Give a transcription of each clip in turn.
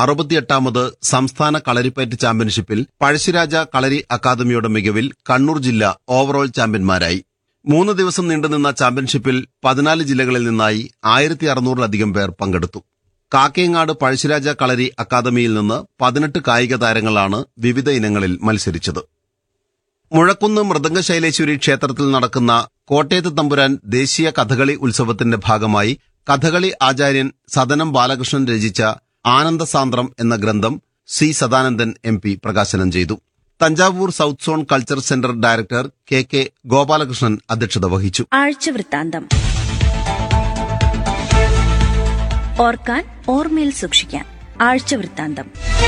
അറുപത്തിയെട്ടാമത് സംസ്ഥാന കളരിപ്പയറ്റ് ചാമ്പ്യൻഷിപ്പിൽ പഴശ്ശിരാജ കളരി അക്കാദമിയുടെ മികവിൽ കണ്ണൂർ ജില്ല ഓവറോൾ ചാമ്പ്യന്മാരായി മൂന്ന് ദിവസം നീണ്ടുനിന്ന ചാമ്പ്യൻഷിപ്പിൽ പതിനാല് ജില്ലകളിൽ നിന്നായി ആയിരത്തി അറുന്നൂറിലധികം പേർ പങ്കെടുത്തു കാക്കയങ്ങാട് പഴശ്ശിരാജ കളരി അക്കാദമിയിൽ നിന്ന് പതിനെട്ട് കായിക താരങ്ങളാണ് വിവിധ ഇനങ്ങളിൽ മത്സരിച്ചത് മുഴക്കുന്ന് മൃദംഗശൈലേശ്വരി ക്ഷേത്രത്തിൽ നടക്കുന്ന കോട്ടയത്ത് തമ്പുരാൻ ദേശീയ കഥകളി ഉത്സവത്തിന്റെ ഭാഗമായി കഥകളി ആചാര്യൻ സദനം ബാലകൃഷ്ണൻ രചിച്ച ആനന്ദസാന്ദ്രം എന്ന ഗ്രന്ഥം സി സദാനന്ദൻ എം പി പ്രകാശനം ചെയ്തു Thanjavur south zone culture centre director K K Gopalakrishnan അധ്യക്ഷത വഹിച്ചു ആഴ്ചവൃത്താന്തം ഓർക്കാൻ ഓർമ്മയിൽ സൂക്ഷിക്കാൻ ആഴ്ചവൃത്താന്തം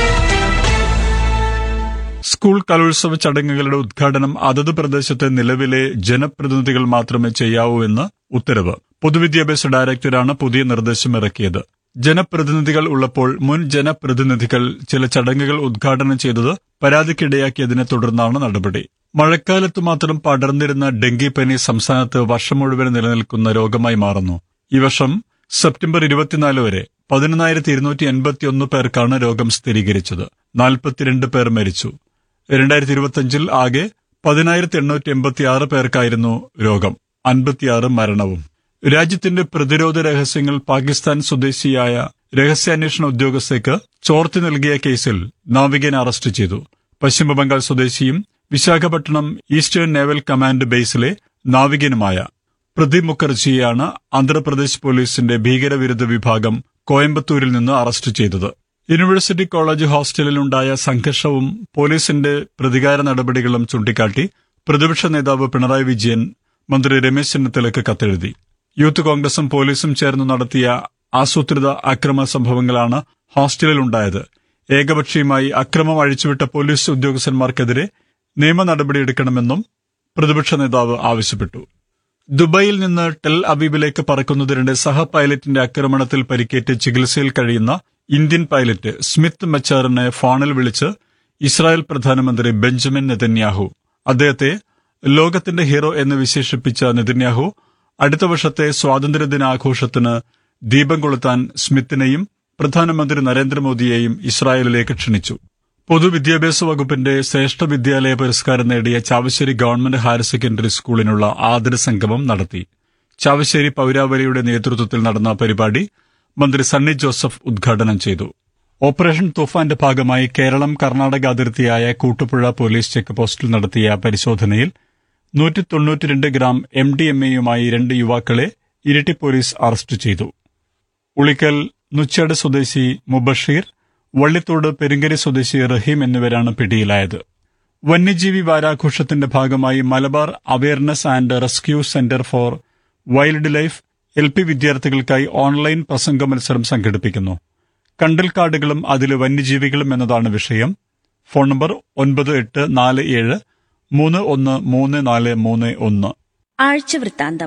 സ്കൂൾ കലോത്സവ ചടങ്ങുകളുടെ ഉദ്ഘാടനം അതത് പ്രദേശത്തെ നിലവിലെ ജനപ്രതിനിധികൾ മാത്രമേ ചെയ്യാവൂ എന്ന് ഉത്തരവ് പൊതുവിദ്യാഭ്യാസ ഡയറക്ടറാണ് പുതിയ നിർദ്ദേശം ഇറക്കിയത് ജനപ്രതിനിധികൾ ഉള്ളപ്പോൾ മുൻ ജനപ്രതിനിധികൾ ചില ചടങ്ങുകൾ ഉദ്ഘാടനം ചെയ്തത് പരാതിക്കിടയാക്കിയതിനെ തുടർന്നാണ് നടപടി മഴക്കാലത്ത് മാത്രം പടർന്നിരുന്ന ഡെങ്കിപ്പനി സംസ്ഥാനത്ത് വർഷം മുഴുവൻ നിലനിൽക്കുന്ന രോഗമായി മാറുന്നു ഈ വർഷം സെപ്റ്റംബർ ഇരുപത്തിനാല് വരെ പതിനൊന്നായിരത്തി ഇരുന്നൂറ്റി എൺപത്തിയൊന്ന് പേർക്കാണ് രോഗം സ്ഥിരീകരിച്ചത് നാൽപ്പത്തിരണ്ട് പേർ മരിച്ചു രണ്ടായിരത്തി ഇരുപത്തിയഞ്ചിൽ ആകെ പതിനായിരത്തി എണ്ണൂറ്റി എൺപത്തിയാറ് പേർക്കായിരുന്നു രോഗം അൻപത്തിയാറ് മരണവും രാജ്യത്തിന്റെ പ്രതിരോധ രഹസ്യങ്ങൾ പാകിസ്ഥാൻ സ്വദേശിയായ രഹസ്യാന്വേഷണ ഉദ്യോഗസ്ഥയ്ക്ക് ചോർത്തി നൽകിയ കേസിൽ നാവികനെ അറസ്റ്റ് ചെയ്തു പശ്ചിമബംഗാൾ സ്വദേശിയും വിശാഖപട്ടണം ഈസ്റ്റേൺ നേവൽ കമാൻഡ് ബേസിലെ നാവികനുമായ പ്രദീപ് മുഖർജിയെയാണ് ആന്ധ്രാപ്രദേശ് പോലീസിന്റെ ഭീകരവിരുദ്ധ വിഭാഗം കോയമ്പത്തൂരിൽ നിന്ന് അറസ്റ്റ് ചെയ്തത് യൂണിവേഴ്സിറ്റി കോളേജ് ഹോസ്റ്റലിലുണ്ടായ സംഘർഷവും പോലീസിന്റെ പ്രതികാര നടപടികളും ചൂണ്ടിക്കാട്ടി പ്രതിപക്ഷ നേതാവ് പിണറായി വിജയൻ മന്ത്രി രമേശ് ചെന്നിത്തലയ്ക്ക് കത്തെഴുതി യൂത്ത് കോൺഗ്രസും പോലീസും ചേർന്ന് നടത്തിയ ആസൂത്രിത അക്രമ സംഭവങ്ങളാണ് ഹോസ്റ്റലിലുണ്ടായത് ഏകപക്ഷീയമായി അക്രമം അഴിച്ചുവിട്ട പോലീസ് ഉദ്യോഗസ്ഥന്മാർക്കെതിരെ നിയമ നടപടിയെടുക്കണമെന്നും പ്രതിപക്ഷ നേതാവ് ആവശ്യപ്പെട്ടു ദുബായിൽ നിന്ന് ടെൽ അവീബിലേക്ക് പറക്കുന്നതിനിടെ സഹ പൈലറ്റിന്റെ ആക്രമണത്തിൽ പരിക്കേറ്റ് ചികിത്സയിൽ കഴിയുന്ന ഇന്ത്യൻ പൈലറ്റ് സ്മിത്ത് മച്ചാറിനെ ഫോണിൽ വിളിച്ച് ഇസ്രായേൽ പ്രധാനമന്ത്രി ബെഞ്ചമിൻ നെതന്യാഹു അദ്ദേഹത്തെ ലോകത്തിന്റെ ഹീറോ എന്ന് വിശേഷിപ്പിച്ച നെതന്യാഹു അടുത്ത വർഷത്തെ സ്വാതന്ത്ര്യദിനാഘോഷത്തിന് ദീപം കൊളുത്താൻ സ്മിത്തിനെയും പ്രധാനമന്ത്രി നരേന്ദ്രമോദിയെയും ഇസ്രായേലിലേക്ക് ക്ഷണിച്ചു പൊതുവിദ്യാഭ്യാസ വകുപ്പിന്റെ ശ്രേഷ്ഠ വിദ്യാലയ പുരസ്കാരം നേടിയ ചാവശ്ശേരി ഗവൺമെന്റ് ഹയർ സെക്കൻഡറി സ്കൂളിനുള്ള ആദര സംഗമം നടത്തി ചാവശ്ശേരി പൌരാവലിയുടെ നേതൃത്വത്തിൽ നടന്ന പരിപാടി മന്ത്രി സണ്ണി ജോസഫ് ഉദ്ഘാടനം ചെയ്തു ഓപ്പറേഷൻ തുഫാന്റെ ഭാഗമായി കേരളം കർണാടക അതിർത്തിയായ കൂട്ടുപുഴ പോലീസ് ചെക്ക് പോസ്റ്റിൽ നടത്തിയ പരിശോധനയിൽ നൂറ്റി തൊണ്ണൂറ്റിരണ്ട് ഗ്രാം എം ഡി എം എയുമായി രണ്ട് യുവാക്കളെ ഇരിട്ടി പോലീസ് അറസ്റ്റ് ചെയ്തു ഉളിക്കൽ നുച്ചാട് സ്വദേശി മുബഷീർ വള്ളിത്തോട് പെരുങ്കരി സ്വദേശി റഹീം എന്നിവരാണ് പിടിയിലായത് വന്യജീവി വാരാഘോഷത്തിന്റെ ഭാഗമായി Malabar awareness and rescue centre for wild life L P വിദ്യാർത്ഥികൾക്കായി ഓൺലൈൻ പ്രസംഗ മത്സരം സംഘടിപ്പിക്കുന്നു കണ്ടൽക്കാടുകളും അതിലെ വന്യജീവികളും എന്നതാണ് വിഷയം ഫോൺ നമ്പർ ഒൻപത് എട്ട് നാല് ഏഴ് മൂന്ന് ഒന്ന് മൂന്ന് നാല് മൂന്ന് ഒന്ന് ആഴ്ചവൃത്താന്തം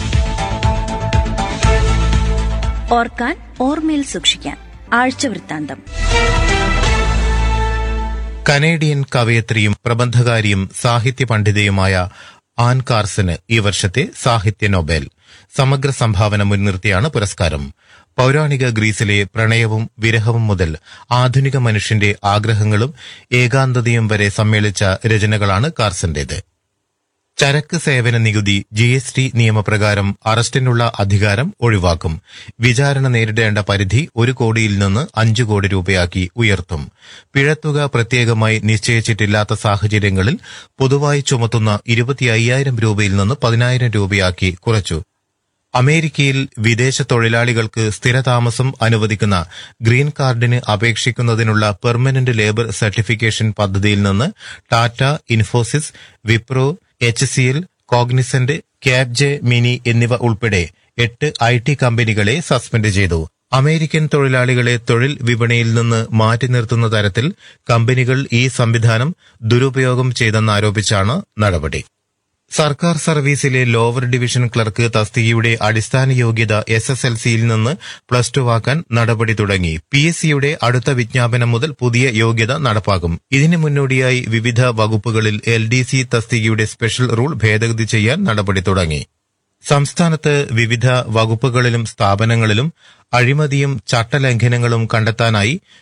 ഓർക്കാൻ ഓർമ്മയിൽ സൂക്ഷിക്കാൻ ആഴ്ചവൃത്താന്തം കനേഡിയൻ കവയത്രിയും പ്രബന്ധകാരിയും സാഹിത്യ പണ്ഡിതയുമായ ആൻ കാർസന് ഈ വർഷത്തെ സാഹിത്യ നൊബേൽ സമഗ്ര സംഭാവന മുൻനിർത്തിയാണ് പുരസ്കാരം പൌരാണിക ഗ്രീസിലെ പ്രണയവും വിരഹവും മുതൽ ആധുനിക മനുഷ്യന്റെ ആഗ്രഹങ്ങളും ഏകാന്തതയും വരെ സമ്മേളിച്ച രചനകളാണ് കാർസന്റേത് ചരക്ക് സേവന നികുതി ജി എസ് ടി നിയമപ്രകാരം അറസ്റ്റിനുള്ള അധികാരം ഒഴിവാക്കും വിചാരണ നേരിടേണ്ട പരിധി ഒരു കോടിയിൽ നിന്ന് അഞ്ചു കോടി രൂപയാക്കി ഉയർത്തും പിഴത്തുക പ്രത്യേകമായി നിശ്ചയിച്ചിട്ടില്ലാത്ത സാഹചര്യങ്ങളിൽ പൊതുവായി ചുമത്തുന്ന ഇരുപത്തി അയ്യായിരം രൂപയിൽ നിന്ന് പതിനായിരം രൂപയാക്കി കുറച്ചു അമേരിക്കയിൽ വിദേശ തൊഴിലാളികൾക്ക് സ്ഥിരതാമസം അനുവദിക്കുന്ന ഗ്രീൻ കാർഡിന് അപേക്ഷിക്കുന്നതിനുള്ള പെർമനന്റ് ലേബർ സർട്ടിഫിക്കേഷൻ പദ്ധതിയിൽ നിന്ന് Tata Infosys Wipro H C L Cognizant Capgemini എന്നിവ ഉൾപ്പെടെ എട്ട് ഐ ടി കമ്പനികളെ സസ്പെൻഡ് ചെയ്തു അമേരിക്കൻ തൊഴിലാളികളെ തൊഴിൽ വിപണിയിൽ നിന്ന് മാറ്റി നിർത്തുന്ന തരത്തിൽ കമ്പനികൾ ഈ സംവിധാനം ദുരുപയോഗം ചെയ്തെന്നാരോപിച്ചാണ് നടപടി സർക്കാർ സർവീസിലെ ലോവർ ഡിവിഷൻ ക്ലർക്ക് തസ്തികയുടെ അടിസ്ഥാന യോഗ്യത എസ് എസ് എൽ സിയിൽ നിന്ന് പ്ലസ് ടു ആക്കാൻ നടപടി തുടങ്ങി പി എസ് സിയുടെ അടുത്ത വിജ്ഞാപനം മുതൽ പുതിയ യോഗ്യത നടപ്പാക്കും ഇതിന് മുന്നോടിയായി വിവിധ വകുപ്പുകളിൽ എൽ ഡി സി തസ്തികയുടെ സ്പെഷ്യൽ റൂൾ ഭേദഗതി ചെയ്യാൻ നടപടി തുടങ്ങി സംസ്ഥാനത്ത് വിവിധ വകുപ്പുകളിലും സ്ഥാപനങ്ങളിലും അഴിമതിയും ചട്ടലംഘനങ്ങളും കണ്ടെത്താനായി